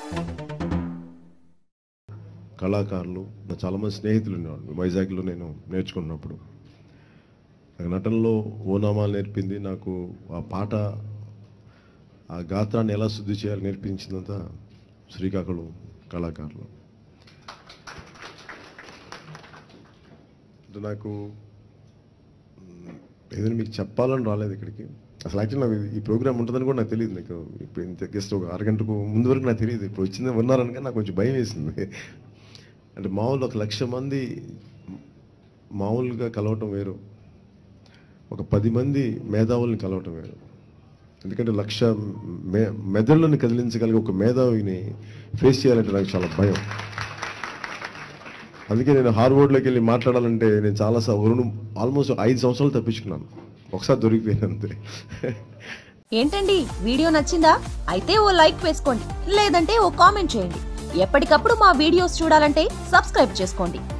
కళాకారులు నా చాలామంది స్నేహితులు ఉండేవాళ్ళు వైజాగ్లో నేను నేర్చుకున్నప్పుడు నాకు నటనలో ఓనామాలు నేర్పింది నాకు ఆ పాట ఆ గాత్రాన్ని ఎలా శుద్ధి చేయాలి నేర్పించిందంతా శ్రీకాకుళం కళాకారులు అంటే నాకు మ్, ఏదైనా మీకు చెప్పాలని రాలేదు ఇక్కడికి అసలు యాక్చువల్లీ నాకు ఈ ప్రోగ్రామ్ ఉంటుందని కూడా నాకు తెలియదు నాకు ఇప్పుడు ఇంత జస్ట్ ఒక అరగంటకు ముందు వరకు నాకు తెలియదు ఇప్పుడు వచ్చింది ఉన్నారనగా నాకు కొంచెం భయం వేసింది అంటే మామూలు ఒక లక్ష మంది మామూలుగా కలవటం వేరు ఒక పది మంది మేధావుల్ని కలవటం వేరు ఎందుకంటే లక్ష మే మెదళ్ళని కదిలించగలిగే ఒక మేధావిని ఫేస్ చేయాలంటే నాకు చాలా భయం అందుకే నేను హార్వర్డ్లోకి వెళ్ళి మాట్లాడాలంటే నేను చాలా రెండు ఆల్మోస్ట్ ఐదు సంవత్సరాలు తప్పించుకున్నాను ఒకసారి దొరికిపోయాను అంతే ఏంటండి వీడియో నచ్చిందా అయితే ఓ లైక్ వేసుకోండి లేదంటే ఓ కామెంట్ చేయండి ఎప్పటికప్పుడు మా వీడియోస్ చూడాలంటే సబ్స్క్రైబ్ చేసుకోండి